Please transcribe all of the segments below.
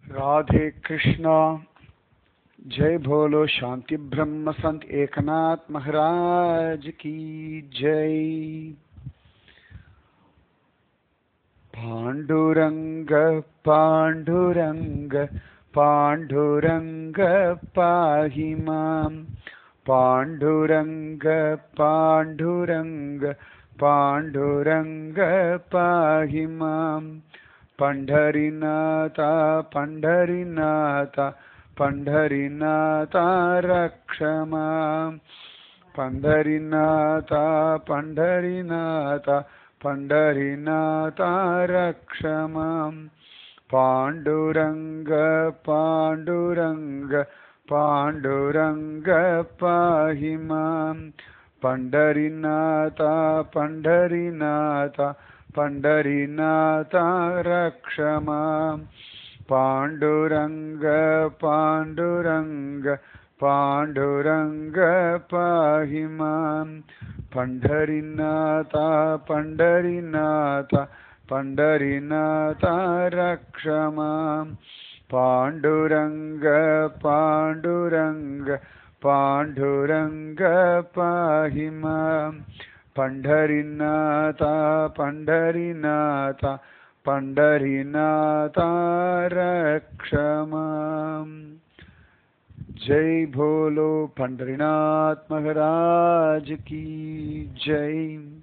राधे कृष्णा जय भोलो शांति ब्रह्म संत एकनाथ महाराज की जय पांडुरंग पांडुरंग पांडुरंग पाहि मां पांडुरंग पांडुरंग पांडुरंग पाहि मां पंढरीनाथा पंढरीनाथा पंढरीनाथा रक्ष मां पंढरीनाथा पंढरीनाथा पंढरीनाथा रक्ष मां पाण्डुरङ्ग पाण्डुरङ्ग पाण्डुरङ्ग पाहि मां पण्ढरीनाथ पण्ढरीनाथ पण्ढरीनाथ रक्ष मां पाण्डुरङ्ग पाण्डुरङ्ग पाण्डुरङ्ग पाहि मां पण्ढरीनाथ पण्ढरीनाथ पण्ढरीनाथ रक्ष मां पाण्डुरङ्ग पाण्डुरङ्ग पाण्डुरङ्ग पाहि मां पण्ढरीनाथ पण्ढरीनाथ पण्ढरीनाथ रक्ष माम् जय भोलो पंडरीनाथ महाराज की जय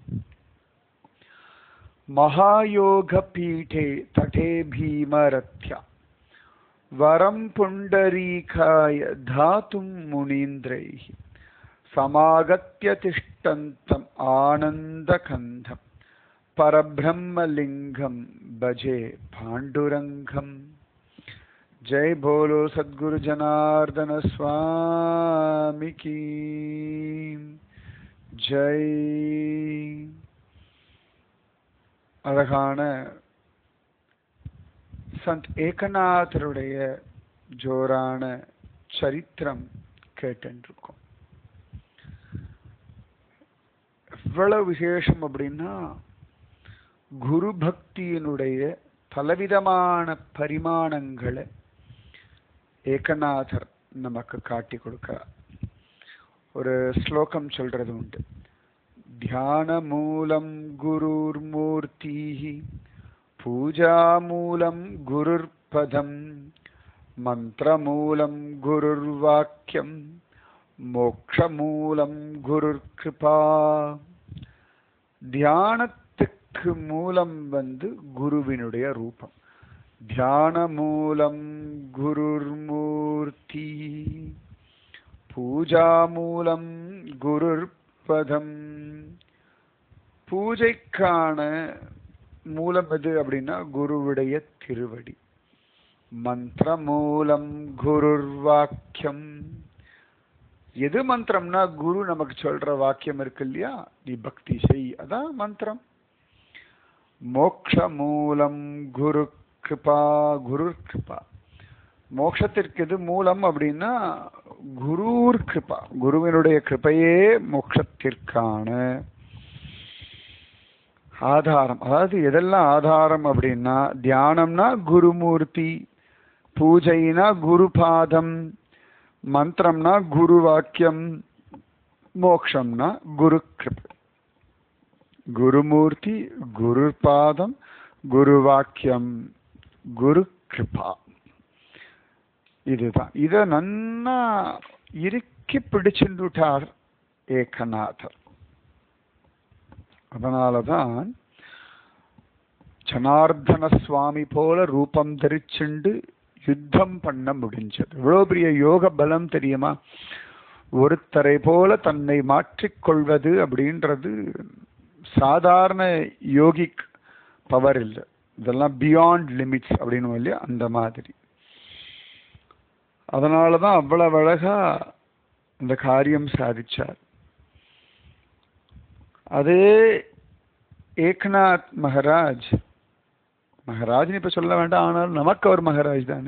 महायोगपीठे तटे भीमरथ्या वरं पुण्डरीकाय धातुं मुनीन्द्रैः समागत्य तिष्ठन्तम् आनन्दकन्धं परब्रह्मलिङ्गं भजे पाण्डुरङ्गम् जय बोलो सद्गुरु जनार्दन स्वामी की ஜெய் அழகான சந்த் ஏகநாதருடைய ஜோரான சரித்திரம் கேட்டுருக்கோம் எவ்வளவு விசேஷம் அப்படின்னா குரு பக்தியினுடைய பலவிதமான பரிமாணங்களை ஏகநாதர் நமக்கு காட்டி கொடுக்கிறார் ஒரு ஸ்லோகம் சொல்றது உண்டு தியான மூலம் குருர் மூர்த்தி பூஜா மூலம் குருர் பதம் மந்திரமூலம் குருர் வாக்கியம் மோக்ஷமூலம் குருர் கிருபா தியானத்துக்கு மூலம் வந்து குருவினுடைய ரூபம் தியான மூலம் குருர் மூர்த்தி பூஜா மூலம் குருர் பதம் பூஜைக்கான மூலம் எது அப்படின்னா குருவுடைய திருவடி மந்திர மூலம் குருர் வாக்கியம் எது மந்திரம்னா குரு நமக்கு சொல்ற வாக்கியம் இருக்கு இல்லையா நீ பக்தி செய் அதான் மந்திரம் மோக்ஷ மூலம் குரு கிருபா குரு கிருபா மோட்சத்திற்கு எது மூலம் அப்படின்னா குருர் கிருபா குருவினுடைய கிருபையே மோட்சத்திற்கான ஆதாரம் அதாவது எதெல்லாம் ஆதாரம் அப்படின்னா தியானம்னா குருமூர்த்தி பூஜைனா குருபாதம் மந்திரம்னா குரு வாக்கியம் மோக்ஷம்னா குரு கிருபை குருமூர்த்தி குரு பாதம் குரு வாக்கியம் குரு கிருபா இதுதான் இத நன்னா இறுக்கி பிடிச்சுட்டார் ஏகநாதர் அதனாலதான் ஜனார்தன சுவாமி போல ரூபம் தரிச்சுண்டு யுத்தம் பண்ண முடிஞ்சது இவ்வளவு பெரிய யோக பலம் தெரியுமா ஒருத்தரை போல தன்னை மாற்றிக்கொள்வது அப்படின்றது சாதாரண யோகிக் பவர் இல்லை இதெல்லாம் பியாண்ட் லிமிட்ஸ் அப்படின்னு இல்லையா அந்த மாதிரி அதனாலதான் அவ்வளவு அழகா இந்த காரியம் சாதிச்சார் அதே ஏக்நாத் மகாராஜ் மகாராஜ்னு இப்ப சொல்ல வேண்டாம் ஆனால் நமக்கு அவர் மகாராஜ் தானே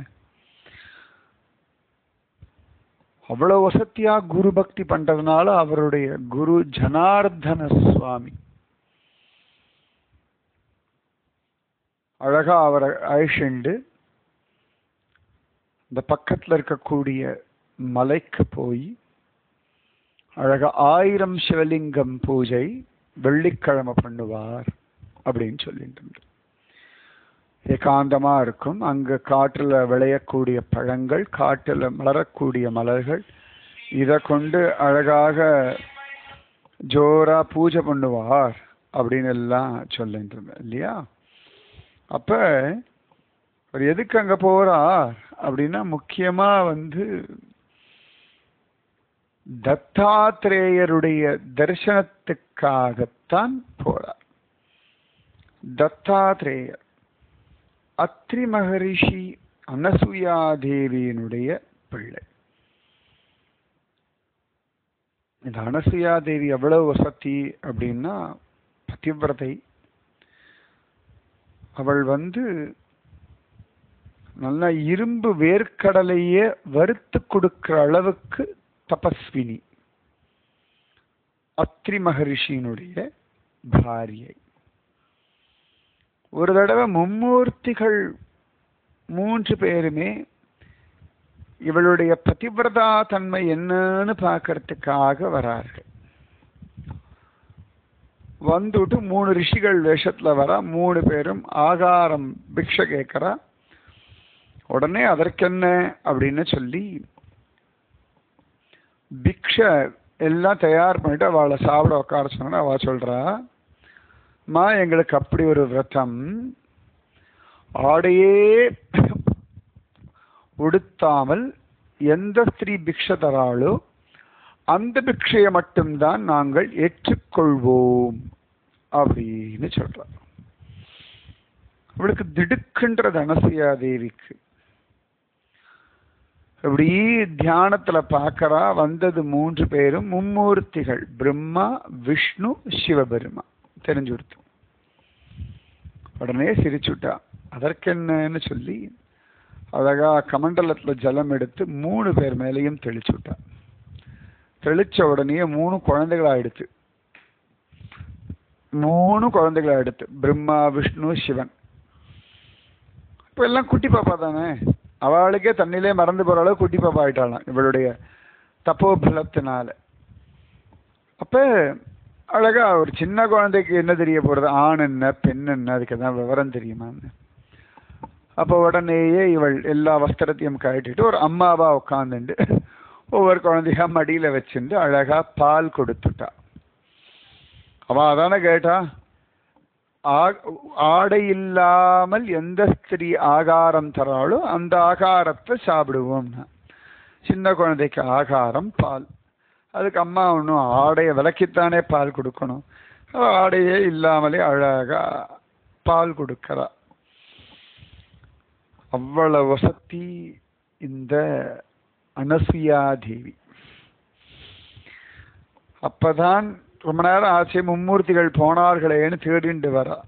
அவ்வளவு வசதியா குரு பக்தி பண்றதுனால அவருடைய குரு ஜனார்தன சுவாமி அழகா அவரை அழிச்சுண்டு இந்த பக்கத்துல இருக்கக்கூடிய மலைக்கு போய் அழகா ஆயிரம் சிவலிங்கம் பூஜை வெள்ளிக்கிழமை பண்ணுவார் அப்படின்னு சொல்லிட்டு இருந்தார். ஏகாந்தமா இருக்கும் அங்க காட்டுல விளையக்கூடிய பழங்கள் காட்டுல மலரக்கூடிய மலர்கள் இத கொண்டு அழகாக ஜோரா பூஜை பண்ணுவார் அப்படின்னு எல்லாம் சொல்லிட்டு இருந்தேன் இல்லையா அப்ப அவர் எதுக்கு அங்க போறார் அப்படின்னா முக்கியமா வந்து தத்தாத்திரேயருடைய தரிசனத்துக்காகத்தான் போறார் தத்தாத்திரேயர் அத்ரி மகரிஷி அனசூயா தேவியினுடைய பிள்ளை இந்த அனசூயா தேவி எவ்வளவு வசதி அப்படின்னா பதிவிரதை அவள் வந்து நல்ல இரும்பு வேர்க்கடலையே வறுத்து கொடுக்கிற அளவுக்கு தபஸ்வினி அத்ரி மகரிஷியினுடைய பாரியை ஒரு தடவை மும்மூர்த்திகள் மூன்று பேருமே இவளுடைய பதிவிரதா தன்மை என்னன்னு பார்க்கறதுக்காக வரார்கள் வந்துட்டு மூணு ரிஷிகள் வேஷத்துல வர மூணு பேரும் ஆகாரம் பிக்ஷை கேட்கறா உடனே அதற்கென்ன அப்படின்னு சொல்லி பிக்ஷை எல்லாம் தயார் பண்ணிட்டு அவளை சாப்பிட உட்கார சொன்னா அவ சொல்றா மா எங்களுக்கு அப்படி ஒரு விரதம் ஆடையே உடுத்தாமல் எந்த ஸ்திரீ பிக்ஷை தராளோ அந்த பிக்ஷையை மட்டும்தான் நாங்கள் ஏற்றுக்கொள்வோம் அப்படின்னு சொல்றார் அவளுக்கு திடுக்குன்றது அனசூயா தேவிக்கு அப்படி தியானத்துல பார்க்கறா வந்தது மூன்று பேரும் மும்மூர்த்திகள் பிரம்மா விஷ்ணு சிவபெருமா தெரிஞ்சு கொடுத்து உடனே சிரிச்சுட்டா அதற்கென்னன்னு சொல்லி அழகா கமண்டலத்துல ஜலம் எடுத்து மூணு பேர் மேலேயும் தெளிச்சுட்டா தெளிச்ச உடனே மூணு குழந்தைகள் ஆயிடுச்சு மூணு குழந்தைகள் ஆயிடுத்து பிரம்மா விஷ்ணு சிவன் இப்ப எல்லாம் குட்டி பாப்பா தானே அவளுக்கே தண்ணிலே மறந்து போற அளவு குட்டி பாப்பா ஆயிட்டாளாம் இவளுடைய தப்போபலத்தினால அப்ப அழகா ஒரு சின்ன குழந்தைக்கு என்ன தெரிய போறது ஆண் என்ன பெண் என்ன அதுக்கு எதாவது விவரம் தெரியுமான்னு அப்ப உடனேயே இவள் எல்லா வஸ்திரத்தையும் கழட்டிட்டு ஒரு அம்மாவா உட்காந்துண்டு ஒவ்வொரு குழந்தையா மடியில வச்சுட்டு அழகா பால் கொடுத்துட்டா அவ அதானே கேட்டா ஆடை இல்லாமல் எந்த ஸ்திரீ ஆகாரம் தராளோ அந்த ஆகாரத்தை சாப்பிடுவோம்னா சின்ன குழந்தைக்கு ஆகாரம் பால் அதுக்கு அம்மா ஒன்றும் ஆடையை விளக்கித்தானே பால் கொடுக்கணும் ஆடையே இல்லாமலே அழகா பால் கொடுக்கறா அவ்வளவு வசதி இந்த அனசுயா தேவி அப்பதான் ரொம்ப நேரம் ஆச்சு மும்மூர்த்திகள் போனார்களேன்னு தேடிண்டு வரா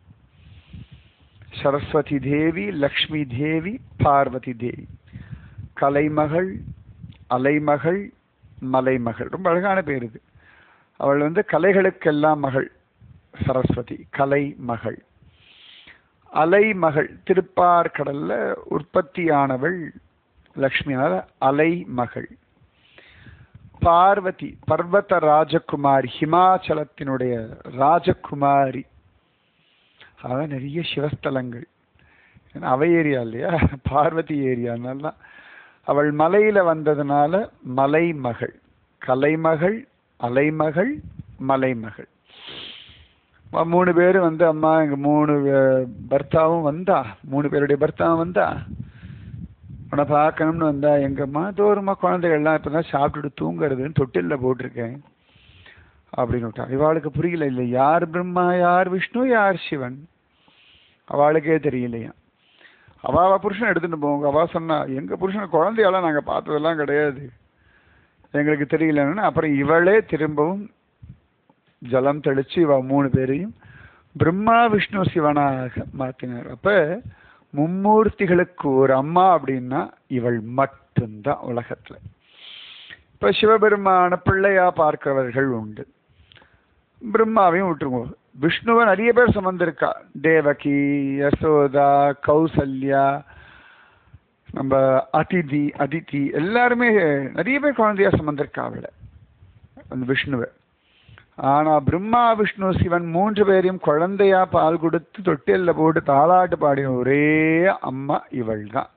சரஸ்வதி தேவி லக்ஷ்மி தேவி பார்வதி தேவி கலைமகள் அலைமகள் மலைமகள் ரொம்ப அழகான பேர் இது அவள் வந்து கலைகளுக்கெல்லாம் மகள் சரஸ்வதி கலை மகள் அலைமகள் திருப்பார்கடல்ல உற்பத்தியானவள் லக்ஷ்மியால் அலைமகள் பார்வதி பர்வத ராஜகுமாரி ஹிமாச்சலத்தினுடைய ராஜகுமாரி அதான் நிறைய சிவஸ்தலங்கள் ஏன்னா அவை ஏரியா இல்லையா பார்வதி ஏரியானால அவள் மலையில வந்ததுனால மலைமகள் கலைமகள் அலைமகள் மலைமகள் மூணு பேர் வந்து அம்மா எங்க மூணு பர்த்தாவும் வந்தா மூணு பேருடைய பர்த்தாவும் வந்தா உன்னை பார்க்கணும்னு வந்தா எங்கம்மா தோறுமா குழந்தைகள்லாம் இப்பதான் சாப்பிட்டுட்டு தூங்குறதுன்னு தொட்டில்ல போட்டிருக்கேன் அப்படின்னு விட்டா இவாளுக்கு புரியல இல்லை யார் பிரம்மா யார் விஷ்ணு யார் சிவன் அவளுக்கே தெரியலையா அவ அவ புருஷன் எடுத்துட்டு போங்க அவ சொன்னா எங்க புருஷன் குழந்தையெல்லாம் நாங்க பார்த்ததெல்லாம் கிடையாது எங்களுக்கு தெரியலன்னு அப்புறம் இவளே திரும்பவும் ஜலம் தெளிச்சு இவ மூணு பேரையும் பிரம்மா விஷ்ணு சிவனாக மாத்தினார் அப்ப மும்மூர்த்திகளுக்கு ஒரு அம்மா அப்படின்னா இவள் மட்டும்தான் உலகத்துல இப்ப சிவபெருமான பிள்ளையா பார்க்கிறவர்கள் உண்டு பிரம்மாவையும் விட்டுருவோம் விஷ்ணுவை நிறைய பேர் சுமந்திருக்கா தேவகி யசோதா கௌசல்யா நம்ம அதிதி அதிதி எல்லாருமே நிறைய பேர் குழந்தையா சுமந்திருக்காவில அந்த விஷ்ணுவை ஆனா பிரம்மா விஷ்ணு சிவன் மூன்று பேரையும் குழந்தையா பால் கொடுத்து தொட்டில்ல போட்டு தாளாட்டு பாடின ஒரே அம்மா இவள் தான்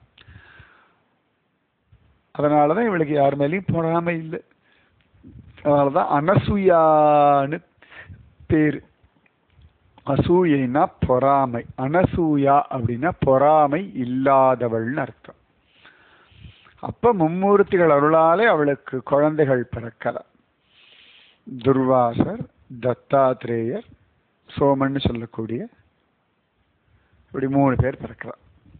அதனாலதான் இவளுக்கு யார் மேலேயும் பொறாமை இல்லை அதனாலதான் அனசூயான்னு பேரு அசூயைனா பொறாமை அனசூயா அப்படின்னா பொறாமை இல்லாதவள்னு அர்த்தம் அப்ப மும்மூர்த்திகள் அருளாலே அவளுக்கு குழந்தைகள் பிறக்கல துர்வாசர் தத்தாத்ரேயர் சோமன்னு சொல்லக்கூடிய இப்படி மூணு பேர் பிறக்கிறார்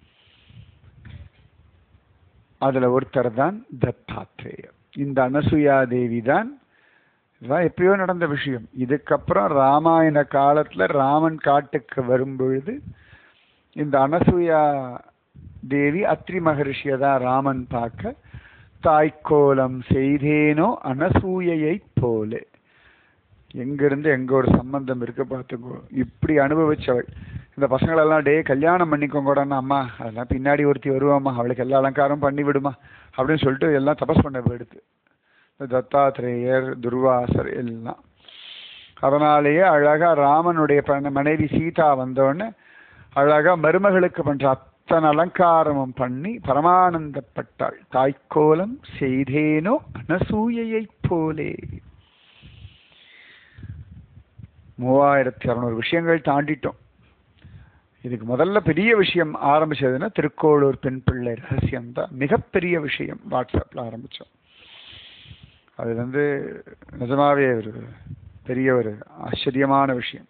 அதுல ஒருத்தர் தான் தத்தாத்ரேயர் இந்த அனசுயா தேவி தான் இதெல்லாம் எப்பயோ நடந்த விஷயம் இதுக்கப்புறம் ராமாயண காலத்துல ராமன் காட்டுக்கு வரும் பொழுது இந்த அனசூயா தேவி அத்ரி மகரிஷியை தான் ராமன் பார்க்க தாய்க்கோலம் செய்தேனோ அனசூயையை போலே எங்கிருந்து எங்க ஒரு சம்பந்தம் இருக்கு பார்த்துக்கோ இப்படி அனுபவிச்சவள் இந்த பசங்களெல்லாம் டே கல்யாணம் பண்ணிக்கோங்கடான்னா அம்மா அதெல்லாம் பின்னாடி ஒருத்தி வருவாம்மா அவளுக்கு எல்லா அலங்காரம் பண்ணி விடுமா அப்படின்னு சொல்லிட்டு எல்லாம் தபஸ் பண்ண போயிடுது இந்த தத்தாத்திரேயர் துர்வாசர் எல்லாம் அதனாலேயே அழகா ராமனுடைய ப- மனைவி சீதா வந்தோடனே அழகா மருமகளுக்கு பண்ற அத்தனை அலங்காரமும் பண்ணி பரமானந்தப்பட்டாள் தாய்க்கோலம் செய்தேனோ அனசூயையைப் போலே மூவாயிரத்தி அறுநூறு விஷயங்கள் தாண்டிட்டோம் இதுக்கு முதல்ல பெரிய விஷயம் ஆரம்பிச்சதுன்னா திருக்கோளூர் பெண் பிள்ளை ரகசியம் தான் மிகப்பெரிய விஷயம் வாட்ஸ்அப்ல ஆரம்பிச்சோம் அது வந்து நிஜமாவே ஒரு பெரிய ஒரு ஆச்சரியமான விஷயம்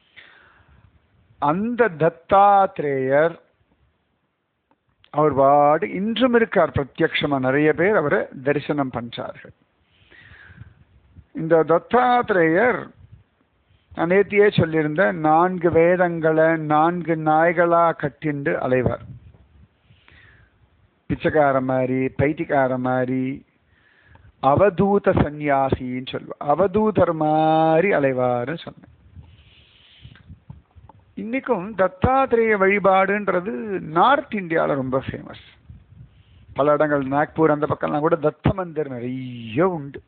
அந்த தத்தாத்ரேயர் அவர் பாடு இன்றும் இருக்கார் பிரத்யக்ஷமா நிறைய பேர் அவரை தரிசனம் பண்றார்கள் இந்த தத்தாத்ரேயர் நான் நேத்தியே சொல்லியிருந்தேன் நான்கு வேதங்களை நான்கு நாய்களா கட்டிண்டு அலைவார் பிச்சைக்கார மாதிரி பைத்தியக்கார மாதிரி அவதூத சந்நியாசின்னு சொல்லுவார் அவதூதர் மாதிரி அலைவாருன்னு சொன்னேன் இன்னைக்கும் தத்தாத்திரேய வழிபாடுன்றது நார்த் இந்தியாவில் ரொம்ப ஃபேமஸ் பல இடங்கள் நாக்பூர் அந்த பக்கம்லாம் கூட தத்த மந்திர் நிறைய உண்டு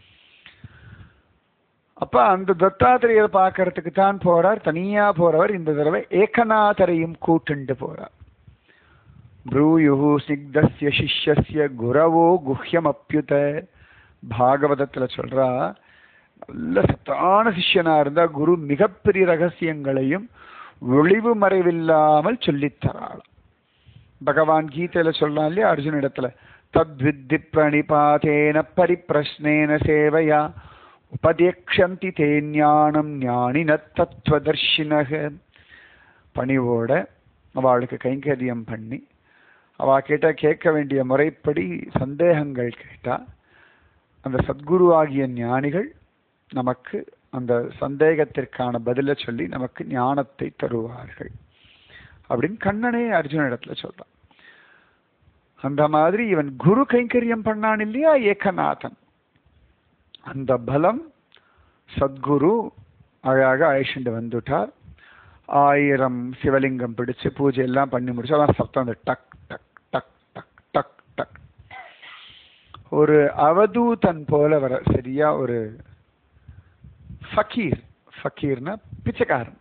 அப்ப அந்த தத்தாத்திரேயர் பார்க்கறதுக்கு தான் போறார் தனியா போறவர் இந்த தடவை ஏகநாதரையும் கூட்டுண்டு போறார் ப்ரூயுஹு சிக்தஸ்ய சிஷ்யஸ்ய குரவோ குஹ்யமப்யுத பாகவதத்துல சொல்றா நல்ல சத்தான சிஷ்யனா இருந்தா குரு மிகப்பெரிய ரகசியங்களையும் ஒளிவு மறைவில்லாமல் சொல்லித் தராளாம் பகவான் கீதையில சொல்லலாம் இல்லையா அர்ஜுன இடத்துல தத்வித்தி பிரணிபாதேன பரிப்பிரஷ்னேன சேவையா உபதேக்ஷந்தி தே ஞானம் ஞானின தத்துவதர்ஷினக பணிவோட அவளுக்கு கைங்கரியம் பண்ணி அவ கேட்ட கேட்க வேண்டிய முறைப்படி சந்தேகங்கள் கேட்டா அந்த சத்குரு ஆகிய ஞானிகள் நமக்கு அந்த சந்தேகத்திற்கான பதிலை சொல்லி நமக்கு ஞானத்தை தருவார்கள் அப்படின்னு கண்ணனே அர்ஜுன இடத்துல சொல்றான் அந்த மாதிரி இவன் குரு கைங்கரியம் பண்ணான் இல்லையா ஏகநாதன் அந்த பலம் சத்குரு அழகாக அழைச்சிட்டு வந்துட்டார் ஆயிரம் சிவலிங்கம் பிடிச்சு பூஜை எல்லாம் பண்ணி முடிச்சு அதான் சத்தம் அந்த டக் டக் டக் டக் டக் டக் ஒரு அவதூதன் போல வர சரியா ஒரு ஃபக்கீர் ஃபக்கீர்னா பிச்சைக்காரன்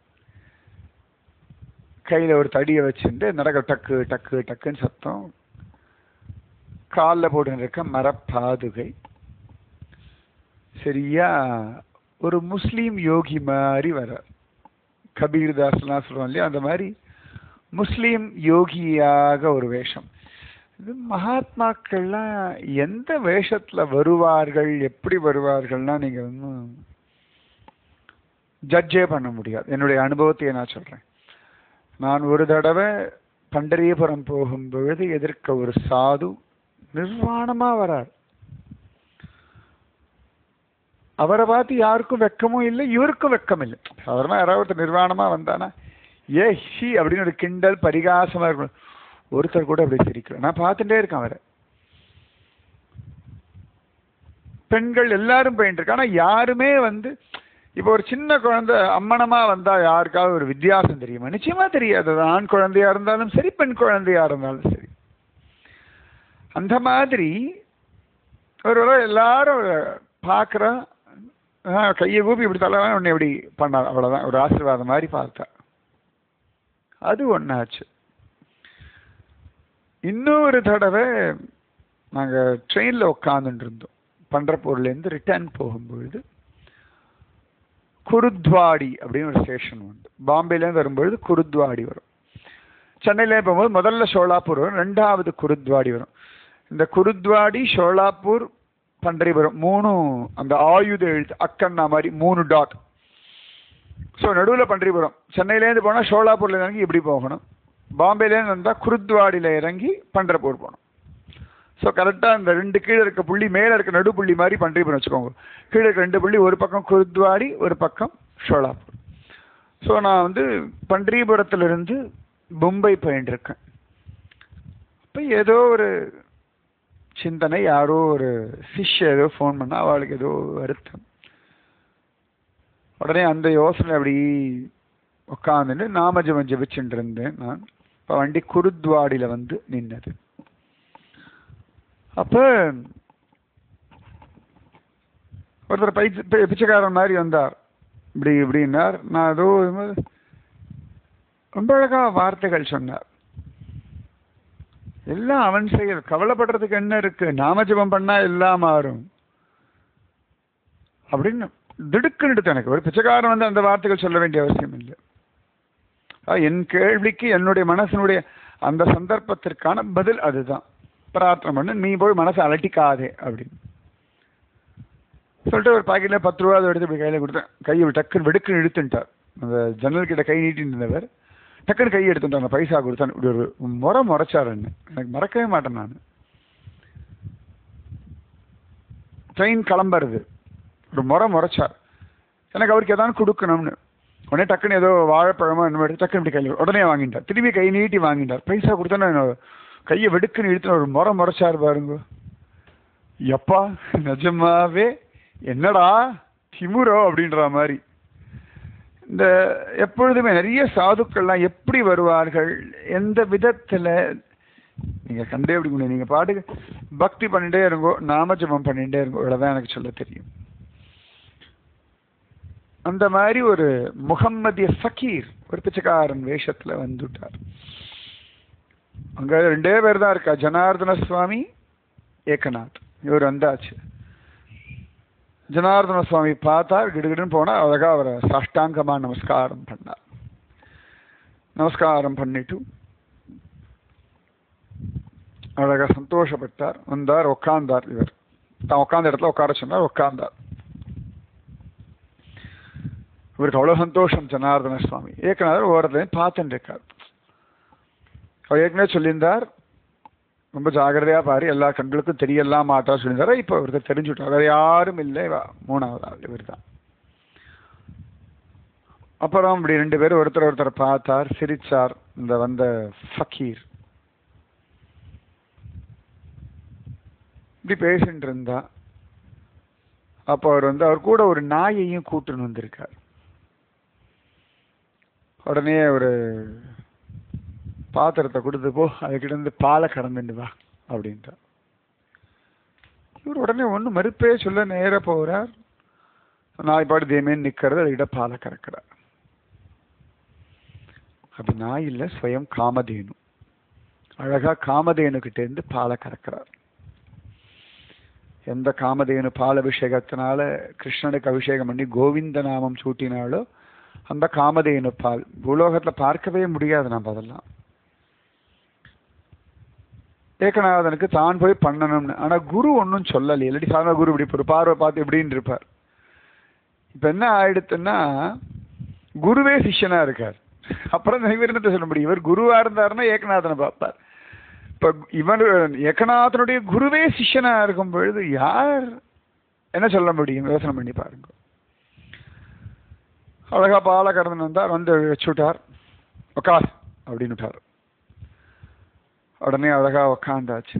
கையில ஒரு தடியை வச்சுட்டு நடக்க டக்கு டக்கு டக்குன்னு சத்தம் காலில் போட்டு இருக்க மரப்பாதுகை சரியா ஒரு முஸ்லீம் யோகி மாதிரி வர கபீர்தாஸ்லாம் சொல்றோம் இல்லையா அந்த மாதிரி முஸ்லீம் யோகியாக ஒரு வேஷம் இது மகாத்மாக்கள்லாம் எந்த வேஷத்துல வருவார்கள் எப்படி வருவார்கள்னா நீங்க வந்து ஜட்ஜே பண்ண முடியாது என்னுடைய அனுபவத்தை நான் சொல்றேன் நான் ஒரு தடவை பண்டரியபுரம் போகும் பொழுது எதிர்க்க ஒரு சாது நிர்வாணமா வரார் அவரை பார்த்து யாருக்கும் வெக்கமும் இல்லை இவருக்கும் வெக்கம் இல்லை சாதாரணமா யாராவது ஒருத்தர் நிர்வாணமா வந்தானா ஏ ஹி அப்படின்னு ஒரு கிண்டல் பரிகாசமா இருக்கணும் ஒருத்தர் கூட அப்படி சிரிக்கல நான் பார்த்துட்டே இருக்கேன் அவரை பெண்கள் எல்லாரும் போயிட்டு இருக்கு ஆனா யாருமே வந்து இப்போ ஒரு சின்ன குழந்தை அம்மனமா வந்தா யாருக்காவது ஒரு வித்தியாசம் தெரியுமா நிச்சயமா தெரியாது அது ஆண் குழந்தையா இருந்தாலும் சரி பெண் குழந்தையா இருந்தாலும் சரி அந்த மாதிரி ஒரு தடவை எல்லாரும் பார்க்குறா கையை கூப்பி இப்படி தலை உன்னை இப்படி பண்ணார் அவ்வளோதான் ஒரு ஆசீர்வாதம் மாதிரி பார்த்தா அது ஒன்றாச்சு இன்னொரு தடவை நாங்கள் ட்ரெயினில் உட்காந்துட்டு இருந்தோம் பண்றப்பூர்லேருந்து ரிட்டர்ன் போகும்பொழுது குருத்வாடி அப்படின்னு ஒரு ஸ்டேஷன் உண்டு பாம்பேலேருந்து வரும்பொழுது குருத்வாடி வரும் சென்னையில போகும்போது முதல்ல ஷோலாப்பூர் வரும் ரெண்டாவது குருத்வாடி வரும் இந்த குருத்வாடி ஷோலாப்பூர் பண்டரிபுரம் மூணும் அந்த ஆயுத எழுத்து அக்கண்ணா மாதிரி மூணு டாட் ஸோ நடுவில் பண்டரிபுரம் சென்னையிலேருந்து போனால் ஷோலாப்பூர்ல இறங்கி இப்படி போகணும் பாம்பேலேருந்து வந்தால் குருத்வாடியில் இறங்கி பண்டரப்பூர் போகணும் ஸோ கரெக்டாக இந்த ரெண்டு கீழே இருக்க புள்ளி மேலே இருக்க நடு புள்ளி மாதிரி பண்டரிபுரம் வச்சுக்கோங்க கீழே இருக்க ரெண்டு புள்ளி ஒரு பக்கம் குருத்வாடி ஒரு பக்கம் ஷோலாப்பூர் ஸோ நான் வந்து பண்டரிபுரத்திலிருந்து மும்பை போயின்ட்டுருக்கேன் அப்போ ஏதோ ஒரு சிந்தனை யாரோ ஒரு ஃபிஷ் ஏதோ ஃபோன் பண்ணா அவளுக்கு ஏதோ வருத்தம் உடனே அந்த யோசனை அப்படி உட்காந்துட்டு நாமஜபம் ஜபிச்சுட்டு இருந்தேன் நான் இப்போ வண்டி குருத்வாடியில் வந்து நின்னது அப்போ ஒருத்தர் பை பி- பிச்சைக்காரன் மாதிரி வந்தார் இப்படி இப்படின்னார் நான் ஏதோ இது மாதிரி ரொம்ப அழகா வார்த்தைகள் சொன்னார் எல்லாம் அவன் செயல் கவலைப்படுறதுக்கு என்ன இருக்கு நாமஜபம் பண்ணா எல்லாம் மாறும் அப்படின்னு திடுக்குன்னு எடுத்து எனக்கு ஒரு பிச்சைக்காரன் வந்து அந்த வார்த்தைகள் சொல்ல வேண்டிய அவசியம் இல்லை ஆ, என் கேள்விக்கு என்னுடைய மனசனுடைய அந்த சந்தர்ப்பத்திற்கான பதில் அதுதான் பிரார்த்தனை பண்ணு நீ போய் மனசை அலட்டிக்காதே அப்படின்னு சொல்லிட்டு ஒரு பாக்கெட்ல பத்து ரூபா அதை எடுத்து இப்படி கையில கொடுத்தேன் கையை டக்குன்னு வெடுக்குன்னு இழுத்துட்டார் அந்த ஜன்னல் கிட்ட கை நீட்டி இருந்தவர் டக்குன்னு கை எடுத்துட்டார் அந்த பைசா கொடுத்தான் இப்படி ஒரு முறை முறைச்சார் என்ன எனக்கு மறக்கவே மாட்டேன் நான் ட்ரெயின் கிளம்புறது ஒரு முறை முறைச்சார் எனக்கு அவருக்கு எதாவது கொடுக்கணும்னு உடனே டக்குன்னு ஏதோ வாழைப்பழமோ என்ன எடுத்து டக்குன்னு இப்படி கையில் உடனே வாங்கிட்டார் திரும்பி கை நீட்டி வாங்கிட்டார் பைசா கொடுத்தோன்னா கையை வெடுக்குன்னு இழுத்துன ஒரு முறை முறைச்சார் பாருங்க எப்பா நிஜமாவே என்னடா திமுறோ அப்படின்ற மாதிரி இந்த எப்பொழுதுமே நிறைய சாதுக்கள்லாம் எப்படி வருவார்கள் எந்த விதத்துல நீங்க கண்டே அப்படி முடியும் நீங்க பாட்டுக்கு பக்தி பண்ணிட்டே இருங்கோ நாமஜபம் பண்ணிட்டே இருங்கோ இவ்வளவுதான் எனக்கு சொல்ல தெரியும் அந்த மாதிரி ஒரு முகம்மதிய ஃபக்கீர் ஒரு பிச்சைக்காரன் வேஷத்துல வந்துட்டார் அங்க ரெண்டே பேர் தான் இருக்கா ஜனார்தன சுவாமி ஏகநாத் இவர் வந்தாச்சு ஜனார்தன சுவாமி பார்த்தார் கிடுகிடுன்னு போனா அழகா அவரை சாஷ்டாங்கமா நமஸ்காரம் பண்ணார் நமஸ்காரம் பண்ணிட்டு அழகா சந்தோஷப்பட்டார் வந்தார் உட்கார்ந்தார் இவர் தான் உட்கார்ந்த இடத்துல உட்கார சொன்னார் உட்கார்ந்தார் இவருக்கு அவ்வளவு சந்தோஷம் ஜனார்தன சுவாமி ஏற்கனவே ஓரத்துலையும் பார்த்துட்டு இருக்கார் அவர் ஏற்கனவே சொல்லியிருந்தார் ரொம்ப ஜாகிரதையா பாரு எல்லா கண்களுக்கும் தெரியலாம் மாட்டா சொல்லியிருந்தாரு இப்போ இவருக்கு தெரிஞ்சுட்டார் வேற யாரும் இல்லை இவ மூணாவது ஆள் இவர் தான் அப்புறம் இப்படி ரெண்டு பேரும் ஒருத்தர் ஒருத்தர் பார்த்தார் சிரிச்சார் இந்த வந்த ஃபக்கீர் இப்படி பேசிட்டு இருந்தா அப்போ அவர் வந்து அவர் கூட ஒரு நாயையும் கூட்டுன்னு வந்திருக்கார் உடனே ஒரு பாத்திரத்தை கொடுத்து போ அதுக்கிட்ட இருந்து பாலை கறந்துட்டு வா அப்படின்ட்டார் இவர் உடனே ஒன்றும் மறுப்பே சொல்ல நேரா போகிறார் நாய் பாடு தேமேன்னு நிற்கிறது அதுக்கிட்ட பாலை கறக்கிறார் அப்படி நாய் இல்லை ஸ்வயம் காமதேனு அழகா காமதேனுக்கிட்ட இருந்து பாலை கறக்கிறார் எந்த காமதேனு பால் அபிஷேகத்தினால கிருஷ்ணனுக்கு அபிஷேகம் பண்ணி கோவிந்த நாமம் சூட்டினாலோ அந்த காமதேனு பால் பூலோகத்துல பார்க்கவே முடியாது நம்ம அதெல்லாம் ஏகநாதனுக்கு தான் போய் பண்ணணும்னு ஆனா குரு ஒன்றும் சொல்லலை இல்லாட்டி சாதாரண குரு இப்படி ஒரு பார்வை பார்த்து எப்படின்னு இருப்பார் இப்ப என்ன ஆயிடுத்துன்னா குருவே சிஷ்யனா இருக்கார் அப்புறம் இவர் என்னத்தை சொல்ல முடியும் இவர் குருவா இருந்தாருன்னா ஏகநாதனை பார்ப்பார் இப்ப இவன் ஏகநாதனுடைய குருவே சிஷ்யனா இருக்கும் பொழுது யார் என்ன சொல்ல முடியும் யோசனை பண்ணி பாருங்க அழகா பால கடந்து வந்தார் வந்து வச்சுட்டார் உக்கார் அப்படின்னு விட்டார் உடனே அழகா உக்காந்தாச்சு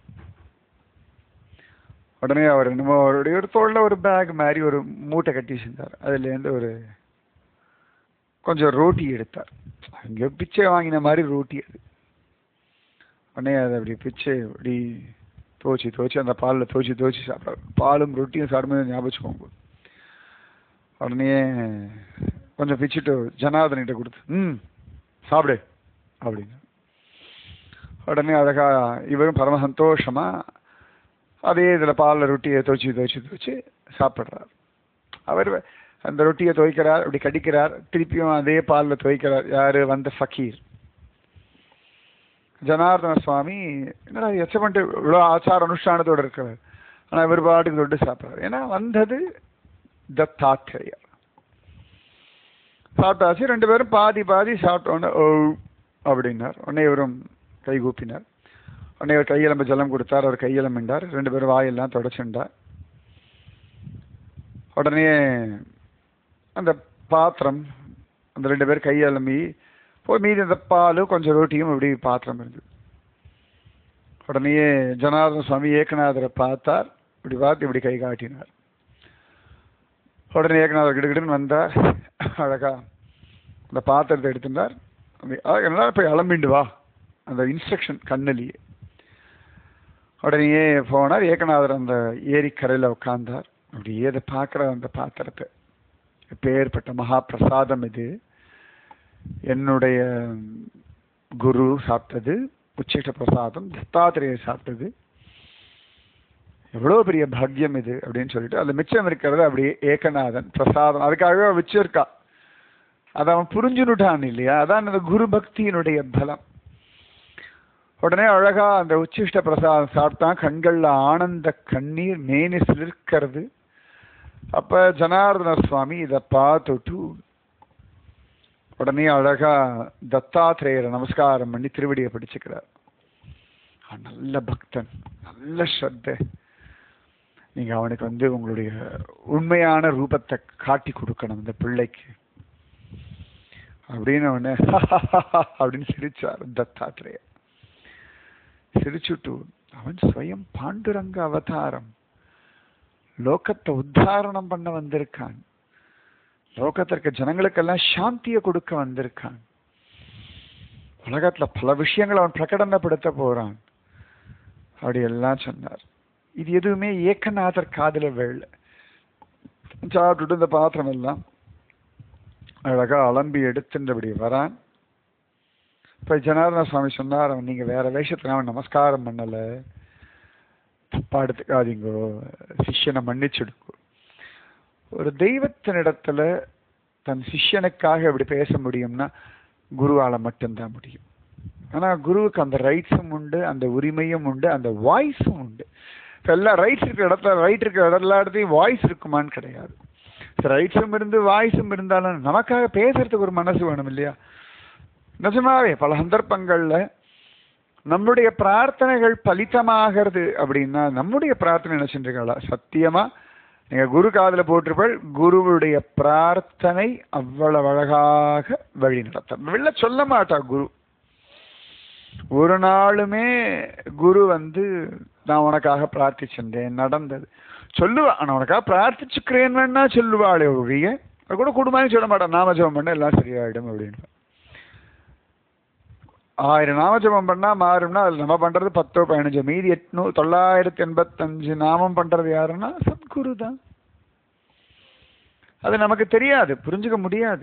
உடனே அவர் என்னமோ அவருடைய ஒரு தோல்ல ஒரு பேக் மாதிரி ஒரு மூட்டை கட்டி வச்சிருந்தார் அதுல இருந்து ஒரு கொஞ்சம் ரோட்டி எடுத்தார் அங்க பிச்சை வாங்கின மாதிரி ரோட்டி அது உடனே அதை அப்படி பிச்சை அப்படி துவச்சி துவச்சி அந்த பாலில் துவச்சி துவச்சி சாப்பிட்றாரு பாலும் ரொட்டியும் சாப்பிடும்போது ஞாபகம் வச்சுக்கோங்க உடனே கொஞ்சம் பிச்சுட்டு ஜனார்தனிட்ட கொடுத்து ம் சாப்பிடு அப்படின்னு உடனே அழகா இவரும் பரம சந்தோஷமா அதே இதில் பாலில் ரொட்டியை துவச்சி துவச்சி துவச்சி சாப்பிட்றார் அவர் அந்த ரொட்டியை துவைக்கிறார் அப்படி கடிக்கிறார் திருப்பியும் அதே பாலில் துவைக்கிறார் யாரு வந்த ஃபக்கீர் ஜனார்தன சுவாமி என்னடா எச்சப்பட்டு இவ்வளோ ஆச்சார அனுஷ்டானத்தோடு இருக்கிறார் ஆனால் இவர் பாட்டுக்கு தொட்டு சாப்பிட்றாரு ஏன்னா வந்தது தத்தாத்திரேயர் சாப்பிட்டாச்சு ரெண்டு பேரும் பாதி பாதி சாப்பிட்டோன்னே ஓ அப்படின்னார் உடனே இவரும் கை கூப்பினார் உடனே அவர் கையெலம்பு ஜலம் கொடுத்தார் அவர் கையெலம்பிண்டார் ரெண்டு பேரும் வாயெல்லாம் தொடச்சுண்டார் உடனே அந்த பாத்திரம் அந்த ரெண்டு பேர் கையெலம்பி போய் மீதி அந்த பால் கொஞ்சம் ரொட்டியும் இப்படி பாத்திரம் இருந்தது உடனே ஜனார்தன சுவாமி ஏகநாதரை பார்த்தார் இப்படி பார்த்து இப்படி கை காட்டினார் உடனே ஏகநாதர் கிடுகிடுன்னு வந்தார் அழகா அந்த பாத்திரத்தை எடுத்துட்டார் அதனால போய் அலம்பிண்டு வா அந்த இன்ஸ்ட்ரக்ஷன் கண்ணிலேயே உடனே போனார் ஏகநாதர் அந்த ஏரிக்கரையில் உட்கார்ந்தார் அப்படியே அதை பார்க்குற அந்த பாத்திரத்தை பேர்பட்ட மகா பிரசாதம் இது என்னுடைய குரு சாப்பிட்டது உச்சிஷ்ட பிரசாதம் தத்தாத்திரேயர் சாப்பிட்டது எவ்வளோ பெரிய பாக்கியம் இது அப்படின்னு சொல்லிட்டு அது மிச்சம் இருக்கிறது அப்படியே ஏகநாதன் பிரசாதம் அதுக்காகவே வச்சிருக்கா அதை அவன் புரிஞ்சுனுட்டான் இல்லையா அதான் அந்த குரு பக்தியினுடைய பலம் உடனே அழகா அந்த உச்சிஷ்ட பிரசாதம் சாப்பிட்டான் கண்கள்ல ஆனந்த கண்ணீர் மேனி சிலிர்க்கிறது அப்ப ஜனார்தன சுவாமி இதை பார்த்துட்டு உடனே அழகா தத்தாத்திரேயரை நமஸ்காரம் பண்ணி திருவடியை பிடிச்சுக்கிறார் நல்ல பக்தன் நல்ல ஸ்ரத்தை நீங்க அவனுக்கு வந்து உங்களுடைய உண்மையான ரூபத்தை காட்டி கொடுக்கணும் இந்த பிள்ளைக்கு அப்படின்னு அவனு அப்படின்னு சிரிச்சார் தத்தாத்திரேயர் சிரிச்சுட்டு அவன் ஸ்வயம் பாண்டுரங்க அவதாரம் லோகத்தை உத்தாரணம் பண்ண வந்திருக்கான் லோகத்திற்கு ஜனங்களுக்கெல்லாம் சாந்தியை கொடுக்க வந்திருக்கான் உலகத்துல பல விஷயங்களை அவன் பிரகடனப்படுத்த போறான் அப்படி எல்லாம் சொன்னார் இது எதுவுமே ஏக்கநாதர் காதல வேள சாப்பிட்டுட்டு இந்த பாத்திரம் எல்லாம் அழகா அலம்பி எடுத்துன்றபடி வரான் இப்ப ஜனார்தன சுவாமி சொன்னார் அவன் நீங்க வேற வேஷத்துல அவன் நமஸ்காரம் பண்ணல தப்பா எடுத்துக்காதீங்கோ சிஷ்யனை மன்னிச்சுடுங்கோ ஒரு தெய்வத்தினிடத்துல தன் சிஷ்யனுக்காக இப்படி பேச முடியும்னா குருவால மட்டும்தான் முடியும் ஆனா குருவுக்கு அந்த ரைட்ஸும் உண்டு அந்த உரிமையும் உண்டு அந்த வாய்ஸும் உண்டு இப்போ எல்லாம் ரைட்ஸ் இருக்கிற இடத்துல ரைட் இருக்கிற எல்லா இடத்துலையும் வாய்ஸ் இருக்குமான்னு கிடையாது ரைட்ஸும் இருந்து வாய்ஸும் இருந்தாலும் நமக்காக பேசுறதுக்கு ஒரு மனசு வேணும் இல்லையா நிஜமாவே பல சந்தர்ப்பங்கள்ல நம்முடைய பிரார்த்தனைகள் பலித்தமாகிறது அப்படின்னா நம்முடைய பிரார்த்தனை என்ன செஞ்சுங்களா சத்தியமா நீங்க குரு காதல போட்டிருப்பாள் குருவுடைய பிரார்த்தனை அவ்வளவு அழகாக வழி நடத்த வெளில சொல்ல மாட்டா குரு ஒரு நாளுமே குரு வந்து நான் உனக்காக பிரார்த்திச்சிருந்தேன் நடந்தது சொல்லுவா நான் உனக்காக பிரார்த்திச்சுக்கிறேன் வேணா சொல்லுவாளே ஒழிய அது கூட குடும்பம் சொல்ல மாட்டான் நாம ஜபம் பண்ண எல்லாம் சரியாயிடும் அப்படின்னு ஆயிரம் நாமஜபம் பண்ணா மாறும்னா அது நம்ம பண்றது பத்தோ பதினஞ்சோ மீதி எட்நூ தொள்ளாயிரத்தி எண்பத்தஞ்சு நாமம் பண்றது யாருன்னா சத்குரு தான் அது நமக்கு தெரியாது புரிஞ்சுக்க முடியாது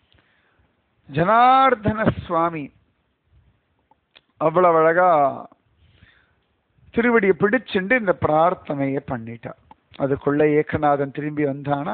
ஜனார்தன சுவாமி அவ்வளவு அழகா திருவடியை பிடிச்சுண்டு இந்த பிரார்த்தனையை பண்ணிட்டா அதுக்குள்ள ஏக்கநாதன் திரும்பி வந்தானா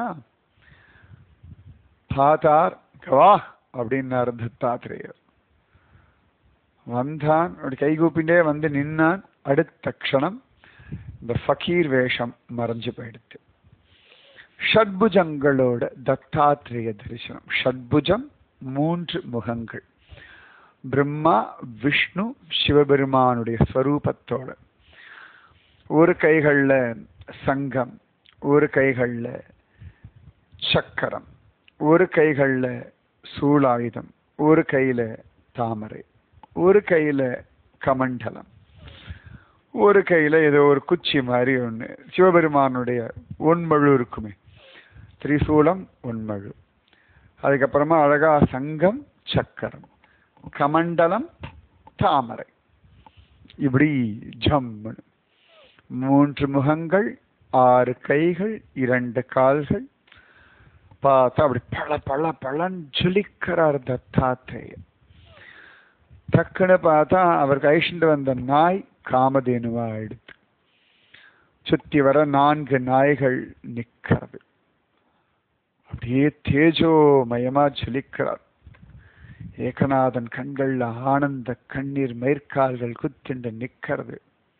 பார்த்தார் வா அப்படின்னாரு தத்தாத்திரேயர் வந்தான் அப்படி கைகூப்பிண்டே வந்து நின்னான் அடுத்த க்ஷணம் இந்த ஃபக்கீர் வேஷம் மறைஞ்சு போயிடுத்து ஷட்புஜங்களோட தத்தாத்திரேய தரிசனம் ஷட்புஜம் மூன்று முகங்கள் பிரம்மா விஷ்ணு சிவபெருமானுடைய ஸ்வரூபத்தோட ஒரு கைகள்ல சங்கம் ஒரு கைகள்ல சக்கரம் ஒரு கைகள்ல சூளாயுதம் ஒரு கையில தாமரை ஒரு கையில கமண்டலம் ஒரு கையில ஏதோ ஒரு குச்சி மாதிரி ஒண்ணு சிவபெருமானுடைய ஒன்மழு இருக்குமே திரிசூலம் ஒன்மழு அதுக்கப்புறமா அழகா சங்கம் சக்கரம் கமண்டலம் தாமரை இப்படி ஜம்முன்னு மூன்று முகங்கள் ஆறு கைகள் இரண்டு கால்கள் பார்த்தா அப்படி பல பல பலன் ஜொலிக்கிறார் தத்தாத்திரேயர் டக்குன்னு பார்த்தா அவர் கழிச்சுட்டு வந்த நாய் காமதேனுவா ஆயிடுது சுத்தி வர நான்கு நாய்கள் நிக்கிறது அப்படியே தேஜோமயமா ஜொலிக்கிறார் ஏகநாதன் கண்கள்ல ஆனந்த கண்ணீர் மேற்கால்கள் குத்திண்டு நிக்கிறது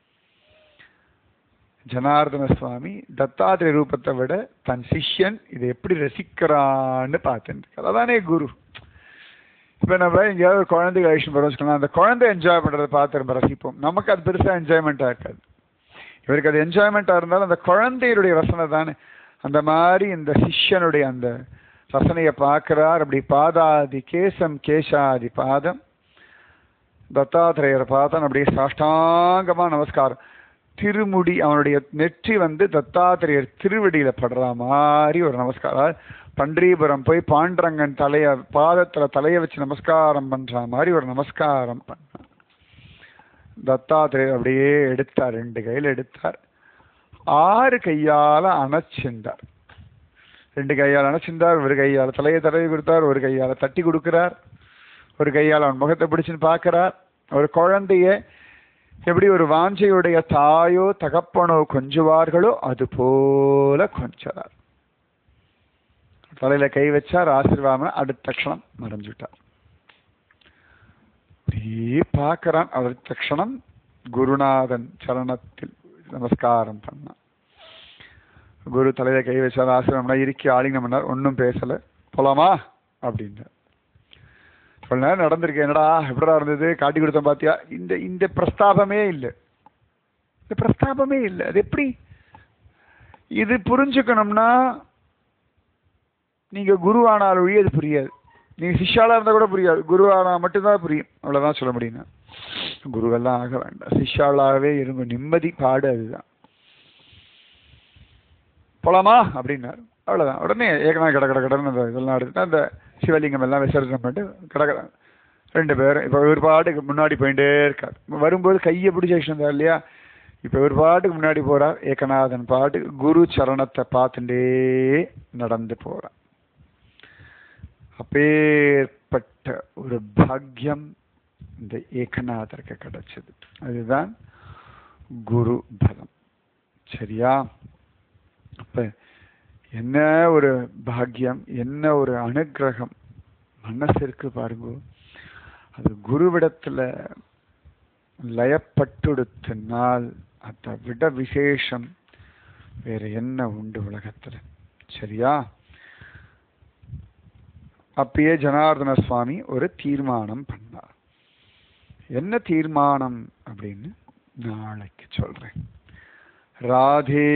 ஜனார்தன சுவாமி தத்தாத்திரேய ரூபத்தை விட தன் சிஷ்யன் இதை எப்படி ரசிக்கிறான்னு பார்த்துட்டு அதானே குரு இப்போ நம்ம எங்கேயாவது ஒரு குழந்தைக்கு அழிச்சு போகிறோம் வச்சுக்கலாம் அந்த குழந்தை என்ஜாய் பண்ணுறதை பார்த்து நம்ம ரசிப்போம் நமக்கு அது பெருசாக என்ஜாய்மெண்ட்டாக இருக்காது இவருக்கு அது என்ஜாய்மெண்ட்டாக இருந்தாலும் அந்த குழந்தையுடைய ரசனை தானே அந்த மாதிரி இந்த சிஷ்யனுடைய அந்த ரசனையை பார்க்கிறார் அப்படி பாதாதி கேசம் கேசாதி பாதம் தத்தாத்திரேயரை பார்த்தா அப்படியே சாஷ்டாங்கமா நமஸ்காரம் திருமுடி அவனுடைய நெற்றி வந்து தத்தாத்திரேயர் திருவடியில படுற மாதிரி ஒரு நமஸ்காரம் பன்றிபுரம் போய் பாண்டரங்கன் தலைய பாதத்துல தலைய வச்சு நமஸ்காரம் பண்ற மாதிரி ஒரு நமஸ்காரம் பண்ணான் தத்தாத்திரேயர் அப்படியே எடுத்தார் ரெண்டு கையில எடுத்தார் ஆறு கையால அணைச்சிருந்தார் ரெண்டு கையால் அணைச்சிருந்தார் ஒரு கையால் தலையை தடவி கொடுத்தார் ஒரு கையால் தட்டி கொடுக்கிறார் ஒரு கையால் அவன் முகத்தை பிடிச்சுன்னு பார்க்கிறார் ஒரு குழந்தைய எப்படி ஒரு வாஞ்சையுடைய தாயோ தகப்பனோ கொஞ்சுவார்களோ அது போல கொஞ்சார் தலையில கை வச்சார் ஆசீர்வாதம் அடுத்த க்ஷணம் மறைஞ்சுட்டார் அப்படியே பார்க்கறான் அடுத்த க்ஷணம் குருநாதன் சரணத்தில் நமஸ்காரம் பண்ணான் குரு தலையில கை வச்சார் ஆசிரமம்னா இறுக்கி ஆளிங்க பண்ணார் ஒன்றும் பேசல போலாமா அப்படின்னார் கொஞ்ச நேரம் நடந்திருக்கு என்னடா எப்படா இருந்தது காட்டி கொடுத்தேன் பாத்தியா இந்த இந்த பிரஸ்தாபமே இல்லை இந்த பிரஸ்தாபமே இல்லை அது எப்படி இது புரிஞ்சுக்கணும்னா நீங்க குரு ஆனால் ஒழி அது புரியாது நீங்க சிஷ்யாலா இருந்தா கூட புரியாது குரு ஆனா மட்டும்தான் புரியும் அவ்வளவுதான் சொல்ல முடியும் குருவெல்லாம் ஆக வேண்டாம் சிஷ்யாளாகவே இருங்க நிம்மதி பாடு அதுதான் போலாமா அப்படின்னாரு அவ்வளவுதான் உடனே ஏகனா கட கட கடன்னு அந்த இதெல்லாம் எடுத்துட்டு அந்த சிவலிங்கம் எல்லாம் விசர்ஜனம் பண்ணிட்டு கட கட ரெண்டு பேரும் இப்போ ஒரு பாட்டுக்கு முன்னாடி போயிட்டே இருக்கார் வரும்போது கையை பிடிச்சி வச்சிருந்தார் இல்லையா இப்போ ஒரு பாட்டுக்கு முன்னாடி போறார் ஏகநாதன் பாட்டுக்கு குரு சரணத்தை பார்த்துட்டே நடந்து போறார் அப்பேற்பட்ட ஒரு பாக்கியம் இந்த ஏகநாதருக்கு கிடைச்சது அதுதான் குரு பலம் சரியா அப்ப என்ன ஒரு பாக்கியம் என்ன ஒரு அனுகிரகம் மனசிற்கு பாருங்க அது குருவிடத்துல லயப்பட்டுடுத்தினால் அதை விட விசேஷம் வேற என்ன உண்டு உலகத்துல சரியா அப்பயே ஜனார்தன சுவாமி ஒரு தீர்மானம் பண்ணார் என்ன தீர்மானம் அப்படின்னு நாளைக்கு சொல்றேன் ராதே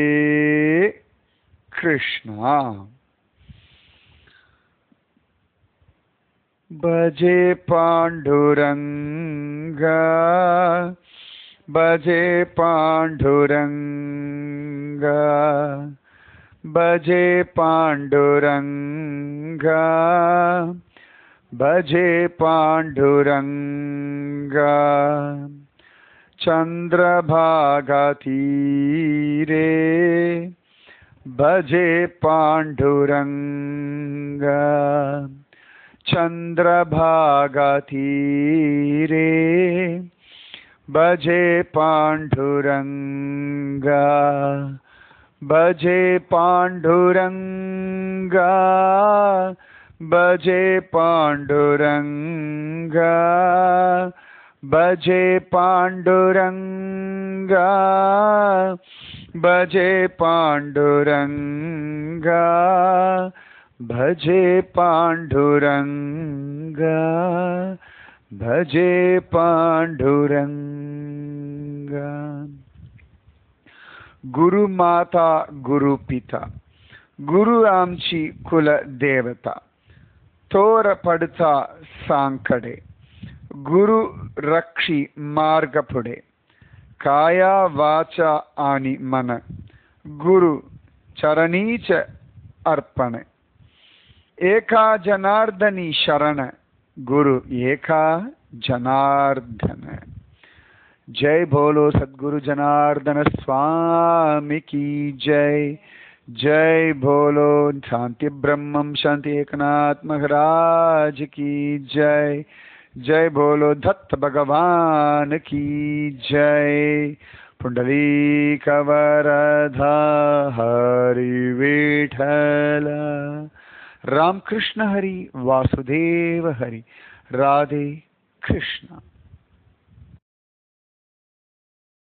கிருஷ்ணா भजे पाण्डुरङ्ग भजे पाण्डुरङ्ग भजे पाण्डुरङ्ग भजे पाण्डुरङ्ग चन्द्रभागतीरे भजे पाण्डुरङ्ग चन्द्रभागतीरे भजे पाण्डुरङ्ग भजे पाण्डुरङ्ग भजे पाण्डुरङ्ग भजे पाण्डुरङ्ग भजे पाण्डुरङ्ग भजे पाण्डुरङ्ग भजे पाण्डुरङ्ग गुरुमाता गुरुपिता गुरु आमची कुलदेवता तोरपडता सांकडे गुरु रक्षी मार्ग पुढे काया वाचा आणि मन गुरु चरणीच अर्पण एका जनार्दनी शरण गुरु एका जनार्दन जय बोलो सद्गुरु जनार्दन स्वामी की जय जय बोलो शांति ब्रह्मम शांति एकनाथ महाराज की जय जय बोलो दत्त भगवान की जय पुंडली कवरधा हरि विठल राम कृष्ण हरि वासुदेव हरि राधे कृष्ण